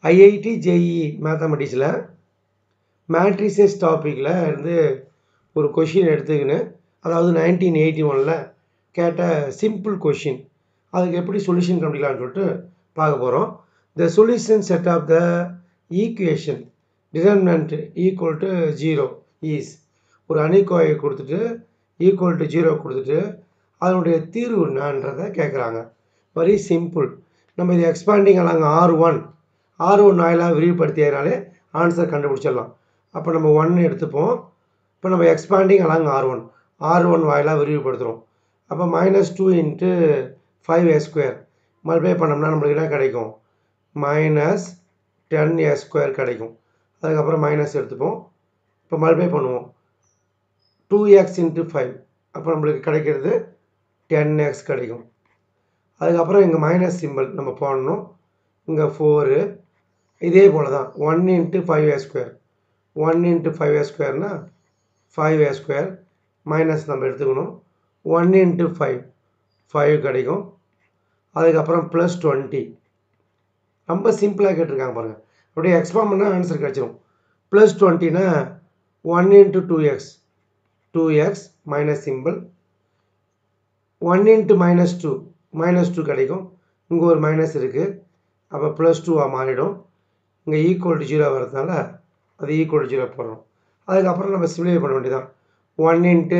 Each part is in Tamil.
ஐஐடி ஜேஇ மேத்தமெட்டிக்ஸில் மேட்ரிசஸ் டாப்பிக்கில் இருந்து ஒரு கொஷின் எடுத்துக்கின்னு அதாவது நைன்டீன் எயிட்டி ஒனில் கேட்ட சிம்பிள் கொஷின் அதுக்கு எப்படி சொல்யூஷன் கண்டுபிடிக்கலாம்னு சொல்லிட்டு பார்க்க போகிறோம் the solution set of the equation determinant equal to zero is ஒரு அணிக்கோயை கொடுத்துட்டு ஈக்குவல் டு ஜீரோ கொடுத்துட்டு அதனுடைய தீர்வு என்னன்றதை கேட்குறாங்க வெரி சிம்பிள் நம்ம இது expanding along R one R one ஆயிலாக விரிவுபடுத்தியதுனாலே ஆன்சர் கண்டுபிடிச்சிடலாம் அப்போ நம்ம ஒன் எடுத்துப்போம் இப்போ நம்ம expanding along R one R one வாயிலாக விரிவுபடுத்துகிறோம் அப்போ minus two into five A square multiply பண்ணோம்னா நம்மளுக்கு என்ன கிடைக்கும் மைனஸ் டென் ஏ ஸ்கொயர் கிடைக்கும் அதுக்கப்புறம் மைனஸ் எடுத்துப்போம் இப்போ மல்டிப்ளை பண்ணுவோம் டூ எக்ஸ் இன்ட்டு ஃபைவ் அப்போ நம்மளுக்கு கிடைக்கிறது டென் எக்ஸ் கிடைக்கும் அதுக்கப்புறம் இங்கே மைனஸ் சிம்பிள் நம்ம போடணும் இங்கே ஃபோரு இதே போல் தான் one into five A square one into five A ஸ்கொயர்னால் ஃபைவ் ஏ ஸ்கொயர் மைனஸ் நம்ம எடுத்துக்கணும் ஒன் இன்ட்டு ஃபைவ் ஃபைவ் கிடைக்கும் அதுக்கப்புறம் ப்ளஸ் டுவெண்ட்டி ரொம்ப சிம்பிளாக கேட்டிருக்காங்க பாருங்கள் அப்படியே எக்ஸ்பாண்ட் பண்ணால் ஆன்சர் கிடச்சிரும் ப்ளஸ் டுவெண்ட்டினா one into two X two X minus simple one into minus two minus two கிடைக்கும் இங்கே ஒரு மைனஸ் இருக்குது அப்போ ப்ளஸ் டூவாக மாறிடும் இங்கே ஈக்குவல் டு ஜீரோ வரதுனால அது ஈக்குவல் டு ஜீரோ போடுறோம் அதுக்கப்புறம் நம்ம சிம்ப்ளிஃபை பண்ண வேண்டியதான் one into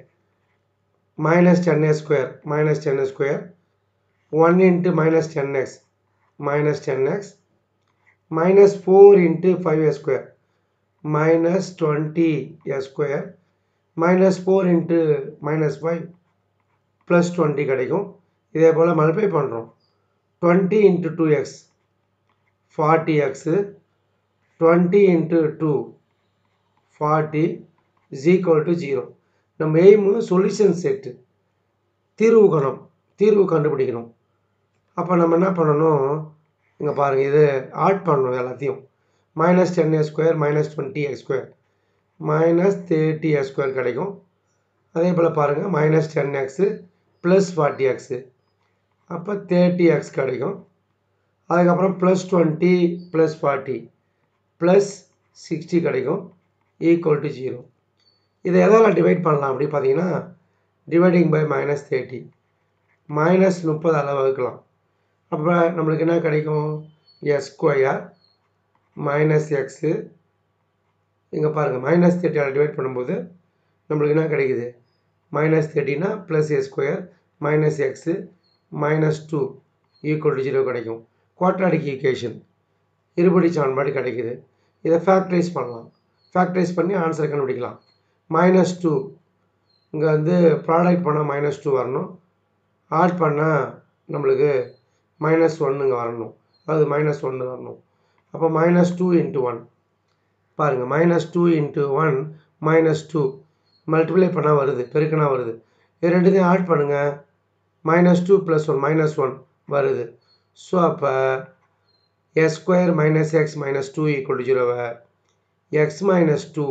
minus ten A square minus ten square one into minus ten X minus ten X minus four into five A square minus twenty A square minus four into minus five plus twenty கிடைக்கும் இதே போல் மல்டிப்ளை பண்ணுறோம் twenty into two X forty X twenty into two forty is equal to zero நம்ம எய்மு சொல்யூஷன் செட்டு தீர்வு கணம் தீர்வு கண்டுபிடிக்கணும் அப்போ நம்ம என்ன பண்ணணும் இங்கே பாருங்கள் இது ஆட் பண்ணணும் எல்லாத்தையும் minus ten A square minus twenty X square minus thirty X square கிடைக்கும் அதே போல் பாருங்கள் minus ten X plus forty X அப்போ தேர்ட்டி எக்ஸ் கிடைக்கும் அதுக்கப்புறம் plus twenty plus forty plus sixty கிடைக்கும் ஈக்குவல் டு ஜீரோ இதை எதால் டிவைட் பண்ணலாம் அப்படி பார்த்தீங்கன்னா dividing by minus thirty minus முப்பது அளவு வகுக்கலாம் அப்போ நம்மளுக்கு என்ன கிடைக்கும் எஸ் ஸ்கொயர் மைனஸ் எக்ஸு இங்கே பாருங்கள் மைனஸ் தேர்ட்டியால் டிவைட் பண்ணும்போது நம்மளுக்கு என்ன கிடைக்குது மைனஸ் தேர்ட்டினா plus A square minus X minus two equal to zero கிடைக்கும் குவாட்ராடிக் ஈக்குவேஷன் இருபடி சமன்பாடு கிடைக்குது இதை ஃபேக்டரைஸ் பண்ணலாம் ஃபேக்டரைஸ் பண்ணி ஆன்சர் கண்டுபிடிக்கலாம் மைனஸ் டூ இங்கே வந்து ப்ராடக்ட் பண்ணால் மைனஸ் டூ வரணும் ஆட் பண்ணால் நம்மளுக்கு மைனஸ் ஒன்று இங்கே வரணும் அதாவது மைனஸ் ஒன்று வரணும் அப்போ மைனஸ் டூ இன்ட்டு ஒன் பாருங்கள் minus two into one minus two multiply பண்ணால் வருது பெருக்கினா வருது இது ரெண்டுத்தையும் ஆட் பண்ணுங்கள் minus two plus one minus one வருது ஸோ அப்போ X square minus X minus two equal to ஜீரோவை X minus two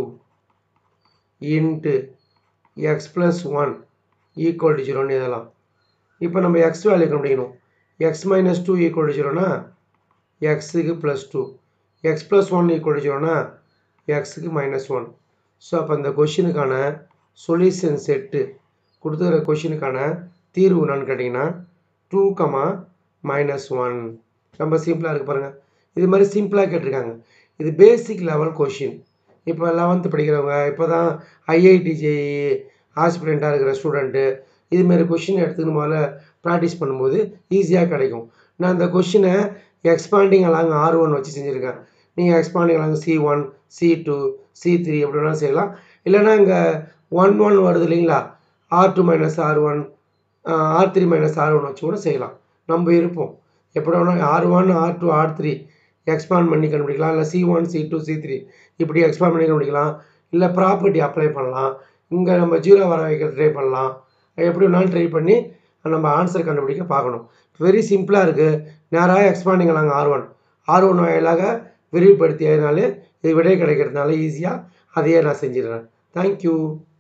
into X plus one equal to ஜீரோன்னு எழுதலாம் இப்போ நம்ம எக்ஸ் வேல்யூ கண்டுபிடிக்கணும் X minus two equal to ஜீரோனா எக்ஸுக்கு plus two X plus one equal to ஜீரோனா எக்ஸுக்கு மைனஸ் ஒன் ஸோ அப்போ அந்த கொஷினுக்கான சொல்யூஷன் செட்டு கொடுத்துக்கிற கொஷினுக்கான தீர்வு என்னன்னு கேட்டிங்கன்னா டூ கமா மைனஸ் ஒன் ரொம்ப சிம்பிளாக இருக்குது பாருங்கள் இது மாதிரி சிம்பிளாக கேட்டிருக்காங்க இது பேசிக் லெவல் கொஷின் இப்போ லெவன்த்து படிக்கிறவங்க இப்போ தான் ஐஐடி ஜேஇ ஆஸ்பிரண்ட்டாக இருக்கிற ஸ்டூடெண்ட்டு இதுமாரி கொஷின் எடுத்துக்கணும் முதல்ல ப்ராக்டிஸ் பண்ணும்போது ஈஸியாக கிடைக்கும் நான் அந்த கொஷினை எக்ஸ்பாண்டிங் அலாங் ஆர் ஒன் வச்சு செஞ்சுருக்கேன் நீங்கள் expanding along C one C two C three எப்படி வேணாலும் செய்யலாம் இல்லைனா இங்கே ஒன் ஒன் வருது இல்லைங்களா R two minus R one R three minus R one வச்சு கூட செய்யலாம் நம்ம இருப்போம் எப்படி வேணால் R one R two R three expand பண்ணி கண்டுபிடிக்கலாம் இல்லை C one C two C three இப்படி எக்ஸ்பாண்ட் பண்ணி கண்டுபிடிக்கலாம் இல்லை ப்ராப்பர்ட்டி அப்ளை பண்ணலாம் இங்கே நம்ம ஜீரோ வர வைக்க ட்ரை பண்ணலாம் எப்படி வேணாலும் ட்ரை பண்ணி நம்ம ஆன்சர் கண்டுபிடிக்க பார்க்கணும் வெரி சிம்பிளாக இருக்குது நேராக எக்ஸ்பாண்டிங் நாங்கள் ஆர் ஒன் ஆர் ஒன் வாயிலாக விரிவுபடுத்தியதுனால இது விடை கிடைக்கிறதுனால ஈஸியாக அதையே நான் செஞ்சிடுறேன் தேங்க்யூ